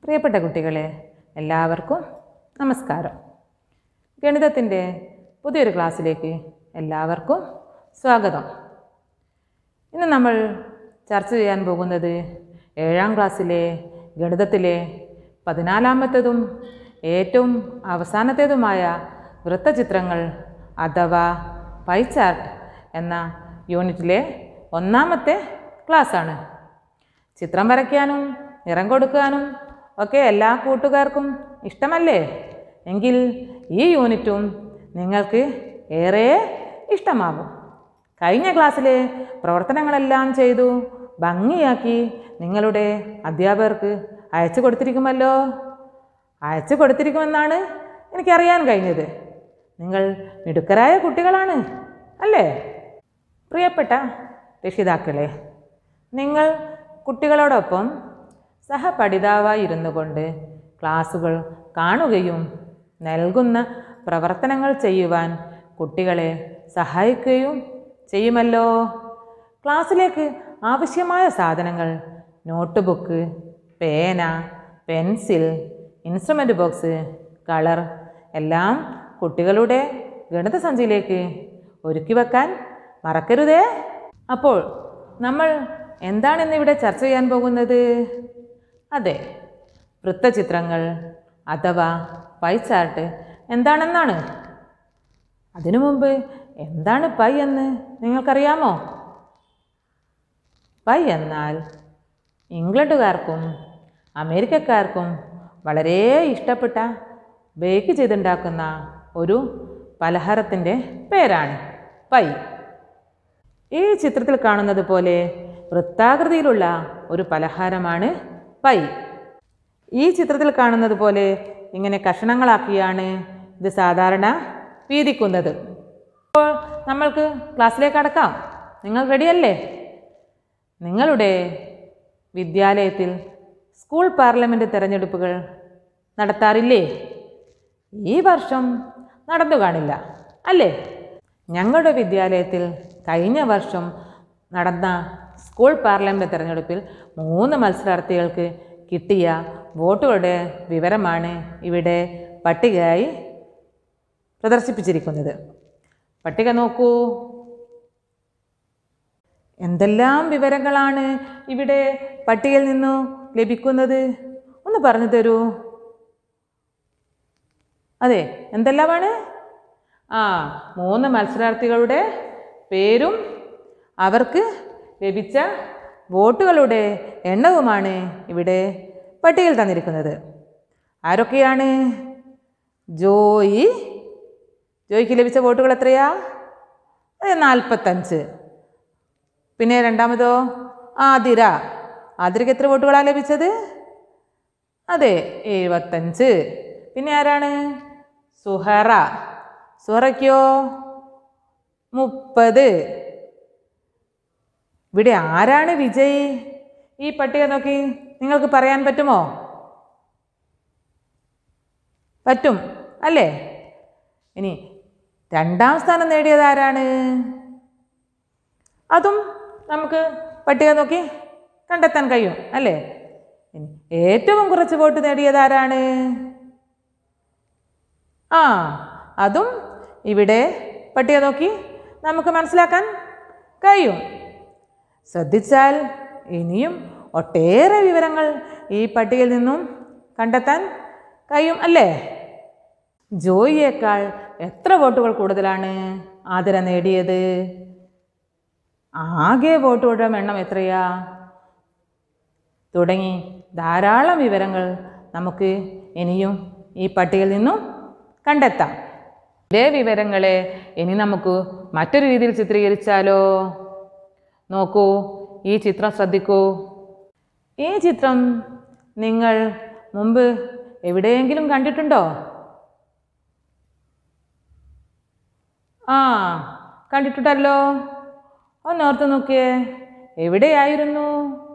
പ്രിയപ്പെട്ട കുട്ടികളെ എല്ലാവർക്കും നമസ്കാരം ഗണിതത്തിൻ്റെ പുതിയൊരു ക്ലാസ്സിലേക്ക് എല്ലാവർക്കും സ്വാഗതം ഇന്ന് നമ്മൾ ചർച്ച ചെയ്യാൻ പോകുന്നത് ഏഴാം ക്ലാസ്സിലെ ഗണിതത്തിലെ പതിനാലാമത്തതും ഏറ്റവും അവസാനത്തേതുമായ വൃത്തചിത്രങ്ങൾ അഥവാ പൈ ചാർട്ട് എന്ന യൂണിറ്റിലെ ഒന്നാമത്തെ ക്ലാസ്സാണ് ചിത്രം വരയ്ക്കാനും നിറം കൊടുക്കാനും ഒക്കെ എല്ലാ കൂട്ടുകാർക്കും ഇഷ്ടമല്ലേ എങ്കിൽ ഈ യൂണിറ്റും നിങ്ങൾക്ക് ഏറെ ഇഷ്ടമാകും കഴിഞ്ഞ ക്ലാസ്സിലെ പ്രവർത്തനങ്ങളെല്ലാം ചെയ്തു ഭംഗിയാക്കി നിങ്ങളുടെ അധ്യാപകർക്ക് അയച്ചു കൊടുത്തിരിക്കുമല്ലോ അയച്ചു കൊടുത്തിരിക്കുമെന്നാണ് എനിക്കറിയാൻ കഴിഞ്ഞത് നിങ്ങൾ മിടുക്കരായ കുട്ടികളാണ് അല്ലേ പ്രിയപ്പെട്ട രക്ഷിതാക്കളെ നിങ്ങൾ കുട്ടികളോടൊപ്പം സഹപഠിതാവായി ഇരുന്നു കൊണ്ട് ക്ലാസുകൾ കാണുകയും നൽകുന്ന പ്രവർത്തനങ്ങൾ ചെയ്യുവാൻ കുട്ടികളെ സഹായിക്കുകയും ചെയ്യുമല്ലോ ക്ലാസ്സിലേക്ക് ആവശ്യമായ സാധനങ്ങൾ നോട്ട് ബുക്ക് പേന പെൻസിൽ ഇൻസ്ട്രുമെൻ്റ് ബോക്സ് കളർ എല്ലാം കുട്ടികളുടെ ഗണിതസഞ്ചിയിലേക്ക് ഒരുക്കി വെക്കാൻ മറക്കരുതേ അപ്പോൾ നമ്മൾ എന്താണെന്ന് ഇവിടെ ചർച്ച ചെയ്യാൻ പോകുന്നത് അതെ വൃത്തചിത്രങ്ങൾ അഥവാ പൈ ചാർട്ട് എന്താണെന്നാണ് അതിനു മുമ്പ് എന്താണ് പൈ എന്ന് നിങ്ങൾക്കറിയാമോ പൈ എന്നാൽ ഇംഗ്ലണ്ടുകാർക്കും അമേരിക്കക്കാർക്കും വളരെ ഇഷ്ടപ്പെട്ട ബേക്ക് ചെയ്തുണ്ടാക്കുന്ന ഒരു പലഹാരത്തിൻ്റെ പേരാണ് പൈ ഈ ചിത്രത്തിൽ കാണുന്നത് പോലെ വൃത്താകൃതിയിലുള്ള ഒരു പലഹാരമാണ് പൈ ഈ ചിത്രത്തിൽ കാണുന്നത് പോലെ ഇങ്ങനെ കഷണങ്ങളാക്കിയാണ് ഇത് സാധാരണ വീതിക്കുന്നത് അപ്പോൾ നമ്മൾക്ക് ക്ലാസ്സിലേക്ക് അടക്കാം നിങ്ങൾ റെഡിയല്ലേ നിങ്ങളുടെ വിദ്യാലയത്തിൽ സ്കൂൾ പാർലമെൻറ്റ് തിരഞ്ഞെടുപ്പുകൾ നടത്താറില്ലേ ഈ വർഷം നടന്നു കാണില്ല അല്ലേ ഞങ്ങളുടെ വിദ്യാലയത്തിൽ കഴിഞ്ഞ വർഷം നടന്ന സ്കൂൾ പാർലമെൻറ്റ് തിരഞ്ഞെടുപ്പിൽ മൂന്ന് മത്സരാർത്ഥികൾക്ക് കിട്ടിയ വോട്ടുകളുടെ വിവരമാണ് ഇവിടെ പട്ടികയായി പ്രദർശിപ്പിച്ചിരിക്കുന്നത് പട്ടിക നോക്കൂ എന്തെല്ലാം വിവരങ്ങളാണ് ഇവിടെ പട്ടികയിൽ നിന്നു ലഭിക്കുന്നത് ഒന്ന് പറഞ്ഞു തരൂ അതെ എന്തെല്ലാമാണ് ആ മൂന്ന് മത്സരാർത്ഥികളുടെ പേരും അവർക്ക് ലഭിച്ച വോട്ടുകളുടെ എണ്ണവുമാണ് ഇവിടെ പട്ടികയിൽ തന്നിരിക്കുന്നത് ആരൊക്കെയാണ് ജോയി ജോയിക്ക് ലഭിച്ച വോട്ടുകൾ എത്രയാ അത് നാൽപ്പത്തഞ്ച് പിന്നെ രണ്ടാമതോ ആതിര ആതിരയ്ക്ക് എത്ര വോട്ടുകളാണ് ലഭിച്ചത് അതെ എഴുപത്തഞ്ച് പിന്നെ ആരാണ് സുഹറ സുഹറയ്ക്കോ മുപ്പത് ഇവിടെ ആരാണ് വിജയ് ഈ പട്ടിക നോക്കി നിങ്ങൾക്ക് പറയാൻ പറ്റുമോ പറ്റും അല്ലേ ഇനി രണ്ടാം സ്ഥാനം നേടിയത് ആരാണ് അതും നമുക്ക് പട്ടിക നോക്കി കണ്ടെത്താൻ കഴിയും അല്ലേ ഇനി ഏറ്റവും കുറച്ച് വോട്ട് നേടിയത് ആരാണ് ആ അതും ഇവിടെ പട്ടിക നോക്കി നമുക്ക് മനസ്സിലാക്കാൻ കഴിയും ശ്രദ്ധിച്ചാൽ ഇനിയും ഒട്ടേറെ വിവരങ്ങൾ ഈ പട്ടികയിൽ നിന്നും കണ്ടെത്താൻ കഴിയും അല്ലേ ജോയിയേക്കാൾ എത്ര വോട്ടുകൾ കൂടുതലാണ് ആതിര നേടിയത് ആകെ വോട്ടുകളുടെ എണ്ണം എത്രയാ തുടങ്ങി ധാരാളം വിവരങ്ങൾ നമുക്ക് ഇനിയും ഈ പട്ടികയിൽ നിന്നും കണ്ടെത്താം ഇതേ വിവരങ്ങളെ ഇനി നമുക്ക് മറ്റൊരു രീതിയിൽ ചിത്രീകരിച്ചാലോ നോക്കൂ ഈ ചിത്രം ശ്രദ്ധിക്കൂ ഈ ചിത്രം നിങ്ങൾ മുമ്പ് എവിടെയെങ്കിലും കണ്ടിട്ടുണ്ടോ ആ കണ്ടിട്ടുണ്ടല്ലോ ഒന്നോർത്ത് നോക്കിയേ എവിടെയായിരുന്നു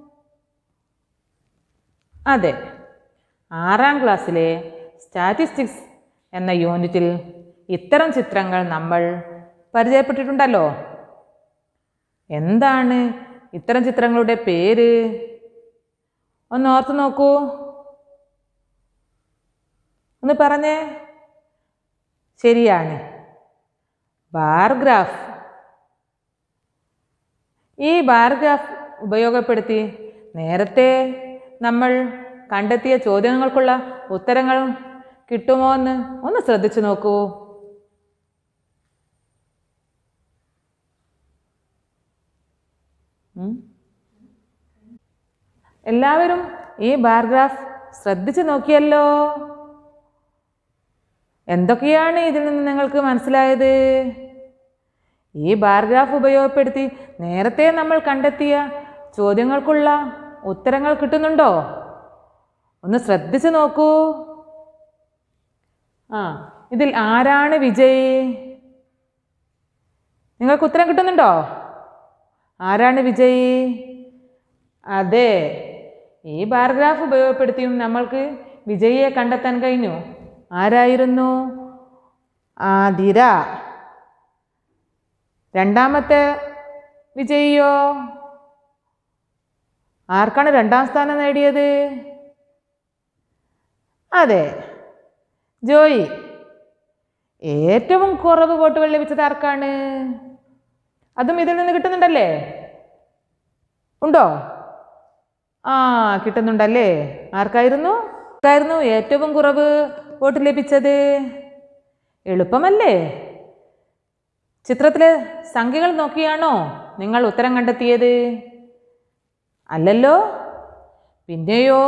അതെ ആറാം ക്ലാസ്സിലെ സ്റ്റാറ്റിസ്റ്റിക്സ് എന്ന യൂണിറ്റിൽ ഇത്തരം ചിത്രങ്ങൾ നമ്മൾ പരിചയപ്പെട്ടിട്ടുണ്ടല്ലോ എന്താണ് ഇത്തരം ചിത്രങ്ങളുടെ പേര് ഒന്ന് ഓർത്ത് നോക്കൂ ഒന്ന് പറഞ്ഞേ ശരിയാണ് ബാർ ഗ്രാഫ് ഈ ബാർ ഗ്രാഫ് ഉപയോഗപ്പെടുത്തി നേരത്തെ നമ്മൾ കണ്ടെത്തിയ ചോദ്യങ്ങൾക്കുള്ള ഉത്തരങ്ങൾ കിട്ടുമോ എന്ന് ഒന്ന് ശ്രദ്ധിച്ചു നോക്കൂ ഉം. എല്ലാവരും ഈ ബാർ ഗ്രാഫ് ശ്രദ്ധിച്ചു നോക്കിയല്ലോ എന്തൊക്കെയാണ് ഇതിൽ നിന്ന് നിങ്ങൾക്ക് മനസ്സിലായത് ഈ ബാർ ഗ്രാഫ് ഉപയോഗപ്പെടുത്തി നേരത്തെ നമ്മൾ കണ്ടെത്തിയ ചോദ്യങ്ങൾക്കുള്ള ഉത്തരങ്ങൾ കിട്ടുന്നുണ്ടോ ഒന്ന് ശ്രദ്ധിച്ചു നോക്കൂ ആ ഇതിൽ ആരാണ് വിജയ് നിങ്ങൾക്ക് ഉത്തരം കിട്ടുന്നുണ്ടോ ആരാണ് വിജയ് അതെ ഈ ബാർഗ്രാഫ് ഉപയോഗപ്പെടുത്തിയും നമ്മൾക്ക് വിജയിയെ കണ്ടെത്താൻ കഴിഞ്ഞു ആരായിരുന്നു ആതിര രണ്ടാമത്തെ വിജയിയോ ആർക്കാണ് രണ്ടാം സ്ഥാനം നേടിയത് അതെ ജോയി ഏറ്റവും കുറവ് വോട്ടുകൾ ലഭിച്ചത് ആർക്കാണ് അതും ഇതിൽ നിന്ന് കിട്ടുന്നുണ്ടല്ലേ ഉണ്ടോ ആ കിട്ടുന്നുണ്ടല്ലേ ആർക്കായിരുന്നു ആർക്കായിരുന്നു ഏറ്റവും കുറവ് വോട്ട് ലഭിച്ചത് എളുപ്പമല്ലേ ചിത്രത്തിലെ സംഖ്യകൾ നോക്കിയാണോ നിങ്ങൾ ഉത്തരം കണ്ടെത്തിയത് അല്ലല്ലോ പിന്നെയോ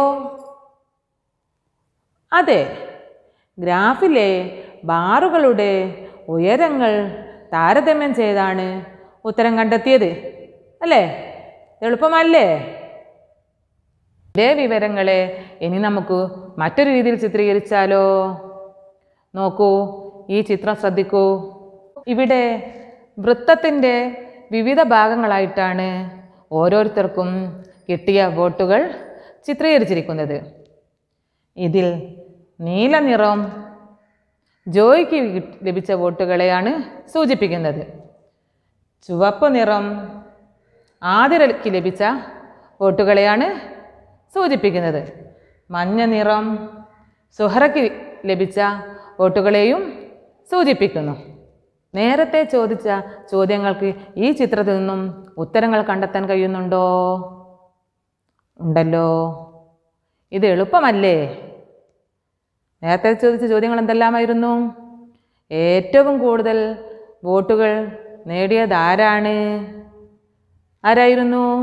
അതെ ഗ്രാഫിലെ ബാറുകളുടെ ഉയരങ്ങൾ താരതമ്യം ചെയ്താണ് ഉത്തരം കണ്ടെത്തിയത് അല്ലേ എളുപ്പമല്ലേ ഇതേ വിവരങ്ങളെ ഇനി നമുക്ക് മറ്റൊരു രീതിയിൽ ചിത്രീകരിച്ചാലോ നോക്കൂ ഈ ചിത്രം ശ്രദ്ധിക്കൂ ഇവിടെ വൃത്തത്തിൻ്റെ വിവിധ ഭാഗങ്ങളായിട്ടാണ് ഓരോരുത്തർക്കും കിട്ടിയ വോട്ടുകൾ ചിത്രീകരിച്ചിരിക്കുന്നത് ഇതിൽ നീല നിറം ജോയ്ക്ക് കി- ലഭിച്ച വോട്ടുകളെയാണ് സൂചിപ്പിക്കുന്നത് ചുവപ്പ് നിറം ആതിരയ്ക്ക് ലഭിച്ച വോട്ടുകളെയാണ് സൂചിപ്പിക്കുന്നത് മഞ്ഞ നിറം സുഹറയ്ക്ക് ലഭിച്ച വോട്ടുകളെയും സൂചിപ്പിക്കുന്നു നേരത്തെ ചോദിച്ച ചോദ്യങ്ങൾക്ക് ഈ ചിത്രത്തിൽ നിന്നും ഉത്തരങ്ങൾ കണ്ടെത്താൻ കഴിയുന്നുണ്ടോ ഉണ്ടല്ലോ ഇത് എളുപ്പമല്ലേ നേരത്തെ ചോദിച്ച ചോദ്യങ്ങൾ എന്തെല്ലാമായിരുന്നു ഏറ്റവും കൂടുതൽ വോട്ടുകൾ നേടിയത് ആരാണ് ആരായിരുന്നു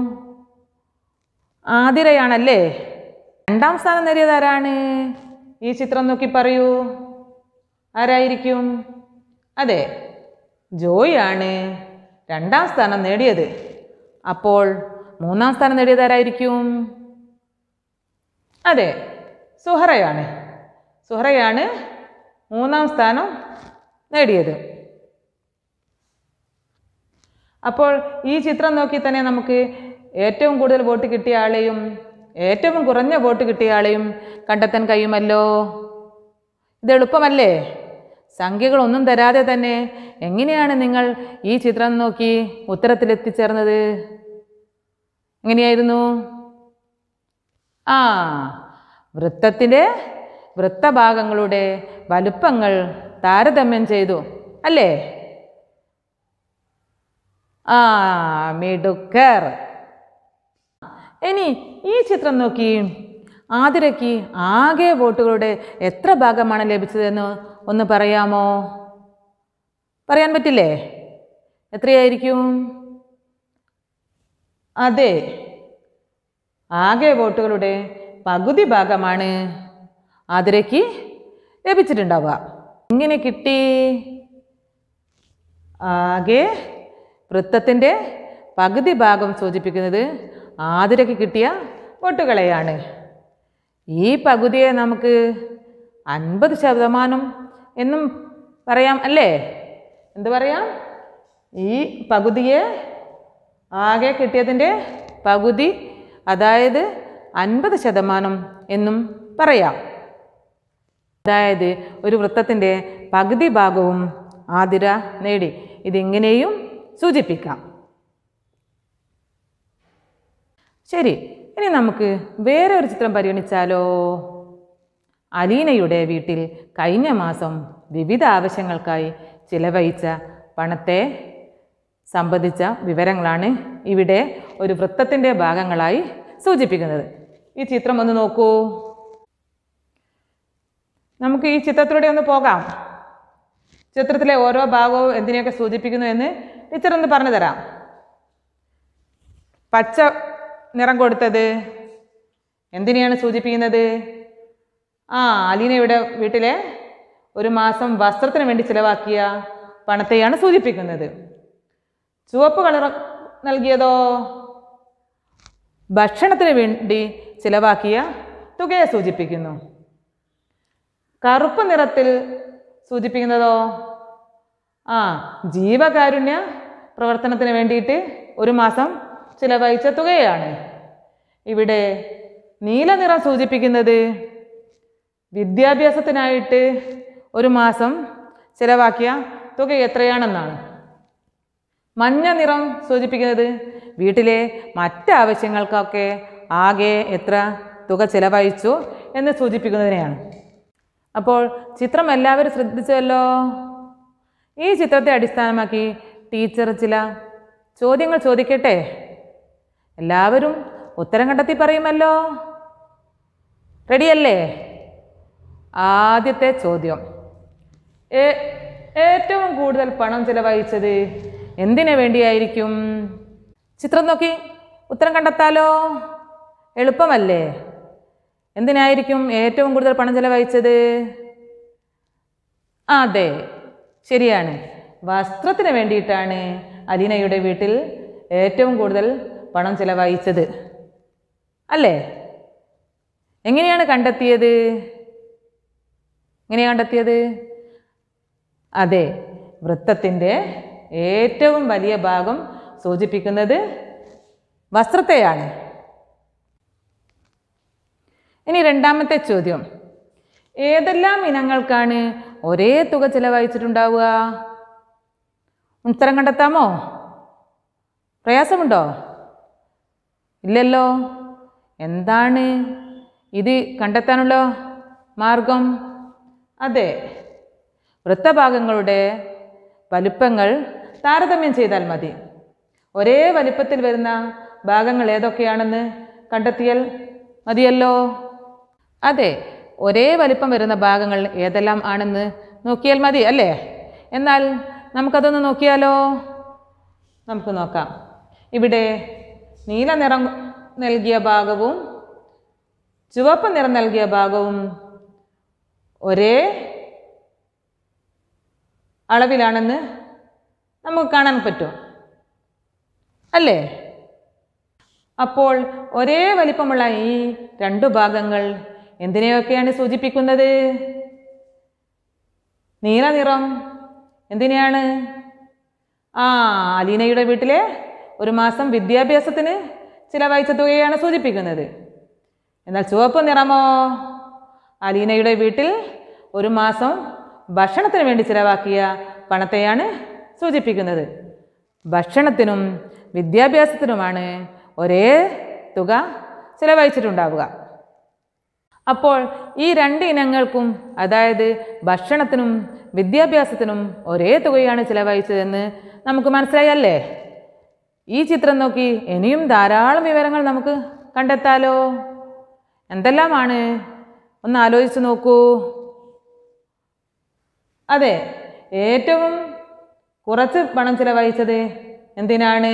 ആതിരയാണല്ലേ രണ്ടാം സ്ഥാനം നേടിയത് ആരാണ് ഈ ചിത്രം നോക്കി പറയൂ ആരായിരിക്കും അതെ ജോയ് ആണ് രണ്ടാം സ്ഥാനം നേടിയത് അപ്പോൾ മൂന്നാം സ്ഥാനം നേടിയത് ആരായിരിക്കും അതെ സുഹറയാണ് സുഹറയാണ് മൂന്നാം സ്ഥാനം നേടിയത് അപ്പോൾ ഈ ചിത്രം നോക്കി തന്നെ നമുക്ക് ഏറ്റവും കൂടുതൽ വോട്ട് കിട്ടിയ ആളെയും ഏറ്റവും കുറഞ്ഞ വോട്ട് കിട്ടിയ ആളെയും കണ്ടെത്താൻ കഴിയുമല്ലോ ഇത് എളുപ്പമല്ലേ സംഖ്യകളൊന്നും തരാതെ തന്നെ എങ്ങനെയാണ് നിങ്ങൾ ഈ ചിത്രം നോക്കി ഉത്തരത്തിലെത്തിച്ചേർന്നത് എങ്ങനെയായിരുന്നു ആ വൃത്തത്തിൻ്റെ വൃത്തഭാഗങ്ങളുടെ വലുപ്പങ്ങൾ താരതമ്യം ചെയ്തു അല്ലേ ആ മിടുക്കർ ഇനി ഈ ചിത്രം നോക്കി ആതിരയ്ക്ക് ആകെ വോട്ടുകളുടെ എത്ര ഭാഗമാണ് ലഭിച്ചതെന്ന് ഒന്ന് പറയാമോ പറയാൻ പറ്റില്ലേ എത്രയായിരിക്കും അതെ ആകെ വോട്ടുകളുടെ പകുതി ഭാഗമാണ് ആതിരയ്ക്ക് ലഭിച്ചിട്ടുണ്ടാവുക എങ്ങനെ കിട്ടി ആകെ വൃത്തത്തിൻ്റെ പകുതി ഭാഗം സൂചിപ്പിക്കുന്നത് ആതിരയ്ക്ക് കിട്ടിയ വോട്ടുകളെയാണ് ഈ പകുതിയെ നമുക്ക് അൻപത് ശതമാനം എന്നും പറയാം അല്ലേ എന്ത് പറയാം ഈ പകുതിയെ ആകെ കിട്ടിയതിൻ്റെ പകുതി അതായത് അൻപത് ശതമാനം എന്നും പറയാം അതായത് ഒരു വൃത്തത്തിൻ്റെ പകുതി ഭാഗവും ആതിര നേടി ഇതിങ്ങനെയും സൂചിപ്പിക്കാം ശരി ഇനി നമുക്ക് വേറെ ഒരു ചിത്രം പരിഗണിച്ചാലോ അലീനയുടെ വീട്ടിൽ കഴിഞ്ഞ മാസം വിവിധ ആവശ്യങ്ങൾക്കായി ചിലവഴിച്ച പണത്തെ സംബന്ധിച്ച വിവരങ്ങളാണ് ഇവിടെ ഒരു വൃത്തത്തിൻ്റെ ഭാഗങ്ങളായി സൂചിപ്പിക്കുന്നത് ഈ ചിത്രം ഒന്ന് നോക്കൂ നമുക്ക് ഈ ചിത്രത്തിലൂടെ ഒന്ന് പോകാം ചിത്രത്തിലെ ഓരോ ഭാഗവും എന്തിനെയൊക്കെ സൂചിപ്പിക്കുന്നു എന്ന് ടീച്ചർ ഒന്ന് പറഞ്ഞു തരാം പച്ച നിറം കൊടുത്തത് എന്തിനെയാണ് സൂചിപ്പിക്കുന്നത് ആ അലീനയുടെ വീട്ടിലെ ഒരു മാസം വസ്ത്രത്തിന് വേണ്ടി ചിലവാക്കിയ പണത്തെയാണ് സൂചിപ്പിക്കുന്നത് ചുവപ്പ് കളർ നൽകിയതോ ഭക്ഷണത്തിന് വേണ്ടി ചിലവാക്കിയ തുകയെ സൂചിപ്പിക്കുന്നു കറുപ്പ് നിറത്തിൽ സൂചിപ്പിക്കുന്നതോ ആ ജീവകാരുണ്യ പ്രവർത്തനത്തിന് വേണ്ടിയിട്ട് ഒരു മാസം ചിലവഴിച്ച തുകയാണ് ഇവിടെ നീല നിറം സൂചിപ്പിക്കുന്നത് വിദ്യാഭ്യാസത്തിനായിട്ട് ഒരു മാസം ചിലവാക്കിയ തുക എത്രയാണെന്നാണ് മഞ്ഞ നിറം സൂചിപ്പിക്കുന്നത് വീട്ടിലെ മറ്റാവശ്യങ്ങൾക്കൊക്കെ ആകെ എത്ര തുക ചിലവഴിച്ചു എന്ന് സൂചിപ്പിക്കുന്നതിനെയാണ് അപ്പോൾ ചിത്രം എല്ലാവരും ശ്രദ്ധിച്ചല്ലോ ഈ ചിത്രത്തെ അടിസ്ഥാനമാക്കി ടീച്ചർ ചില ചോദ്യങ്ങൾ ചോദിക്കട്ടെ എല്ലാവരും ഉത്തരം കണ്ടെത്തി പറയുമല്ലോ റെഡിയല്ലേ ആദ്യത്തെ ചോദ്യം ഏ- ഏറ്റവും കൂടുതൽ പണം ചിലവഴിച്ചത് എന്തിനു വേണ്ടിയായിരിക്കും ചിത്രം നോക്കി ഉത്തരം കണ്ടെത്താലോ എളുപ്പമല്ലേ എന്തിനായിരിക്കും ഏറ്റവും കൂടുതൽ പണം ചിലവഴിച്ചത് ആ, അതെ ശരിയാണ് വസ്ത്രത്തിന് വേണ്ടിയിട്ടാണ് അലീനയുടെ വീട്ടിൽ ഏറ്റവും കൂടുതൽ പണം ചിലവഴിച്ചത് അല്ലേ എങ്ങനെയാണ് കണ്ടെത്തിയത് എങ്ങനെയാണ് കണ്ടെത്തിയത് അതെ വൃത്തത്തിൻ്റെ ഏറ്റവും വലിയ ഭാഗം സൂചിപ്പിക്കുന്നത് വസ്ത്രത്തെയാണ് ഇനി രണ്ടാമത്തെ ചോദ്യം ഏതെല്ലാം ഇനങ്ങൾക്കാണ് ഒരേ തുക ചിലവഴിച്ചിട്ടുണ്ടാവുക ഉത്തരം കണ്ടെത്താമോ പ്രയാസമുണ്ടോ ഇല്ലല്ലോ എന്താണ് ഇത് കണ്ടെത്താനുള്ള മാർഗം അതെ വൃത്തഭാഗങ്ങളുടെ വലുപ്പങ്ങൾ താരതമ്യം ചെയ്താൽ മതി ഒരേ വലിപ്പത്തിൽ വരുന്ന ഭാഗങ്ങൾ ഏതൊക്കെയാണെന്ന് കണ്ടെത്തിയാൽ മതിയല്ലോ അതെ ഒരേ വലിപ്പം വരുന്ന ഭാഗങ്ങൾ ഏതെല്ലാം ആണെന്ന് നോക്കിയാൽ മതി അല്ലേ എന്നാൽ നമുക്കതൊന്ന് നോക്കിയാലോ നമുക്ക് നോക്കാം ഇവിടെ നീല നിറം നൽകിയ ഭാഗവും ചുവപ്പ് നിറം നൽകിയ ഭാഗവും ഒരേ അളവിലാണെന്ന് നമുക്ക് കാണാൻ പറ്റും അല്ലേ അപ്പോൾ ഒരേ വലിപ്പമുള്ള ഈ രണ്ടു ഭാഗങ്ങൾ എന്തിനെയൊക്കെയാണ് സൂചിപ്പിക്കുന്നത് നീല നിറം എന്തിനെയാണ് ആ അലീനയുടെ വീട്ടിലെ ഒരു മാസം വിദ്യാഭ്യാസത്തിന് ചിലവഴിച്ച തുകയാണ് സൂചിപ്പിക്കുന്നത് എന്നാൽ ചുവപ്പ് നിറമോ അലീനയുടെ വീട്ടിൽ ഒരു മാസം ഭക്ഷണത്തിന് വേണ്ടി ചിലവാക്കിയ പണത്തെയാണ് സൂചിപ്പിക്കുന്നത് ഭക്ഷണത്തിനും വിദ്യാഭ്യാസത്തിനുമാണ് ഒരേ തുക ചിലവഴിച്ചിട്ടുണ്ടാവുക അപ്പോൾ ഈ രണ്ട് ഇനങ്ങൾക്കും അതായത് ഭക്ഷണത്തിനും വിദ്യാഭ്യാസത്തിനും ഒരേ തുകയാണ് ചിലവഴിച്ചതെന്ന് നമുക്ക് മനസ്സിലായല്ലേ ഈ ചിത്രം നോക്കി ഇനിയും ധാരാളം വിവരങ്ങൾ നമുക്ക് കണ്ടെത്താലോ എന്തെല്ലാമാണ് ഒന്ന് ആലോചിച്ച് നോക്കൂ അതെ ഏറ്റവും കുറച്ച് പണം ചിലവഴിച്ചത് എന്തിനാണ്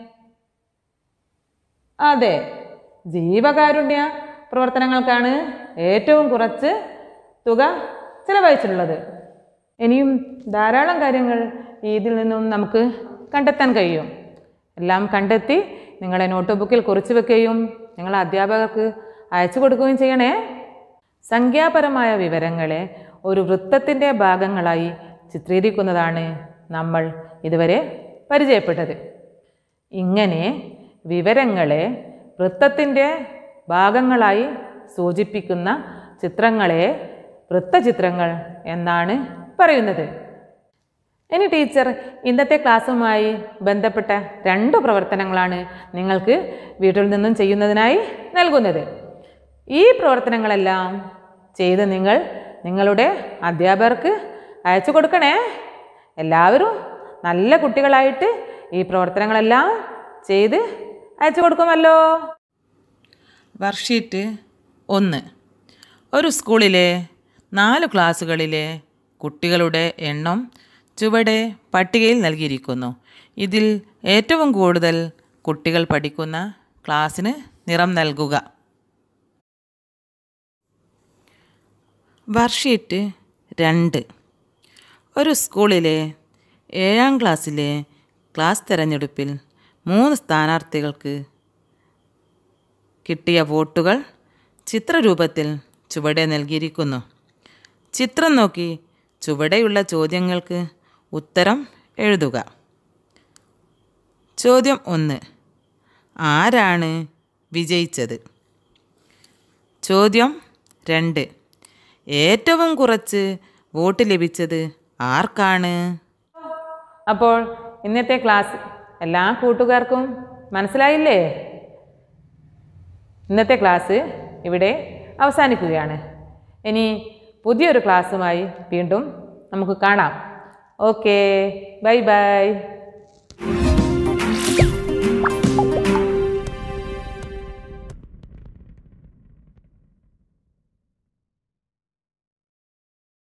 അതെ ജീവകാരുണ്യ പ്രവർത്തനങ്ങൾക്കാണ് ഏറ്റവും കുറച്ച് തുക ചിലവഴിച്ചിട്ടുള്ളത് ഇനിയും ധാരാളം കാര്യങ്ങൾ ഇതിൽ നിന്നും നമുക്ക് കണ്ടെത്താൻ കഴിയും എല്ലാം കണ്ടെത്തി നിങ്ങളെ നോട്ട് ബുക്കിൽ കുറിച്ച് വെക്കുകയും നിങ്ങൾ അധ്യാപകർക്ക് അയച്ചു കൊടുക്കുകയും ചെയ്യണേ സംഖ്യാപരമായ വിവരങ്ങളെ ഒരു വൃത്തത്തിൻ്റെ ഭാഗങ്ങളായി ചിത്രീകരിക്കുന്നതാണ് നമ്മൾ ഇതുവരെ പരിചയപ്പെട്ടത് ഇങ്ങനെ വിവരങ്ങളെ വൃത്തത്തിൻ്റെ ഭാഗങ്ങളായി സൂചിപ്പിക്കുന്ന ചിത്രങ്ങളെ വൃത്തചിത്രങ്ങൾ എന്നാണ് പറയുന്നത് ഇനി ടീച്ചർ ഇന്നത്തെ ക്ലാസ്സുമായി ബന്ധപ്പെട്ട രണ്ട് പ്രവർത്തനങ്ങളാണ് നിങ്ങൾക്ക് വീട്ടിൽ നിന്നും ചെയ്യുന്നതിനായി നൽകുന്നത് ഈ പ്രവർത്തനങ്ങളെല്ലാം ചെയ്ത് നിങ്ങൾ നിങ്ങളുടെ അധ്യാപകർക്ക് അയച്ചു കൊടുക്കണേ എല്ലാവരും നല്ല കുട്ടികളായിട്ട് ഈ പ്രവർത്തനങ്ങളെല്ലാം ചെയ്ത് അയച്ചു കൊടുക്കുമല്ലോ വർഷീറ്റ് ഒന്ന് ഒരു സ്കൂളിലെ നാല് ക്ലാസ്സുകളിലെ കുട്ടികളുടെ എണ്ണം ചുവടെ പട്ടികയിൽ നൽകിയിരിക്കുന്നു ഇതിൽ ഏറ്റവും കൂടുതൽ കുട്ടികൾ പഠിക്കുന്ന ക്ലാസ്സിന് നിറം നൽകുക വർഷീറ്റ് രണ്ട് ഒരു സ്കൂളിലെ ഏഴാം ക്ലാസ്സിലെ ക്ലാസ് തിരഞ്ഞെടുപ്പിൽ മൂന്ന് സ്ഥാനാർത്ഥികൾക്ക് കിട്ടിയ വോട്ടുകൾ ചിത്രരൂപത്തിൽ ചുവടെ നൽകിയിരിക്കുന്നു ചിത്രം നോക്കി ചുവടെയുള്ള ചോദ്യങ്ങൾക്ക് ഉത്തരം എഴുതുക ചോദ്യം ഒന്ന് ആരാണ് വിജയിച്ചത് ചോദ്യം രണ്ട് ഏറ്റവും കുറച്ച് വോട്ട് ലഭിച്ചത് ആർക്കാണ് അപ്പോൾ ഇന്നത്തെ ക്ലാസ് എല്ലാ കൂട്ടുകാർക്കും മനസ്സിലായില്ലേ ഇന്നത്തെ ക്ലാസ് ഇവിടെ അവസാനിക്കുകയാണ് ഇനി പുതിയൊരു ക്ലാസ്സുമായി വീണ്ടും നമുക്ക് കാണാം ഓക്കെ ബൈ ബൈ